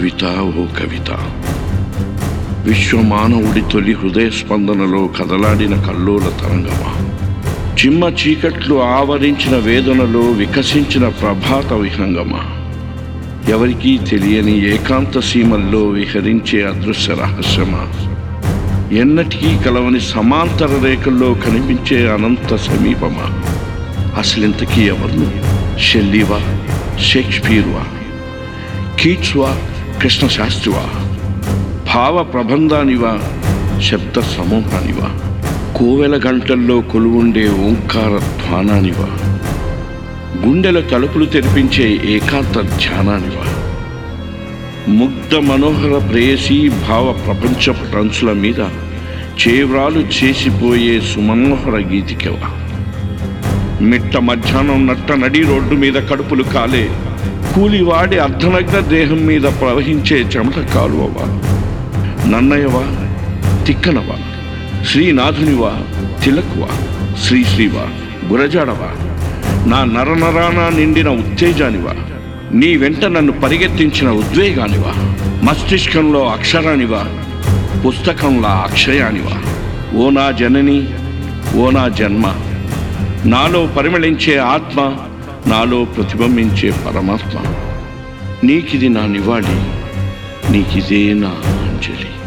కవిత ఓ కవిత విశ్వమానవుడి తొలి హృదయ స్పందనలో కదలాడిన కల్లోల తరంగమా చిమ్మ చీకట్లు ఆవరించిన వేదనలో వికసించిన ప్రభాత విహంగమా ఎవరికీ తెలియని ఏకాంత సీమల్లో విహరించే అదృశ్య రహస్యమా ఎన్నటికీ కలవని సమాంతర రేఖల్లో కనిపించే అనంత సమీపమా అసలింతకీ ఎవరు షెల్లీవా షేక్స్పియర్వా కీట్స్వా కృష్ణశాస్త్రివా భావ ప్రబంధానివా శబ్ద సమూహానివా కోవెల గంటల్లో కొలువుండే ఓంకార ధ్వానానివా గుండెల తలుపులు తెరిపించే ఏకాంత ధ్యానానివా ముగ్ధ మనోహర ప్రేయసీ భావ ప్రపంచపు టంచుల మీద చేవ్రాలు చేసిపోయే సుమనోహర గీతికవా మిట్ట మధ్యాహ్నం నట్ట నడి రోడ్డు మీద కడుపులు కాలే కూలివాడి అర్ధనగ్న దేహం మీద ప్రవహించే చెమట కాలువవా నన్నయవా తిక్కనవా శ్రీనాథునివా తిలకువా శ్రీశ్రీవా గురజాడవా నా నరనరాన నిండిన ఉత్తేజానివా నీ వెంట నన్ను పరిగెత్తించిన ఉద్వేగానివా మస్తిష్కంలో అక్షరానివా పుస్తకంలా అక్షయానివా ఓ నా జనని ఓ నా జన్మ నాలో పరిమళించే ఆత్మ నాలో ప్రతిబింబించే పరమాత్మ నీకిది నా నివాళి నీకిదే నా అంజలి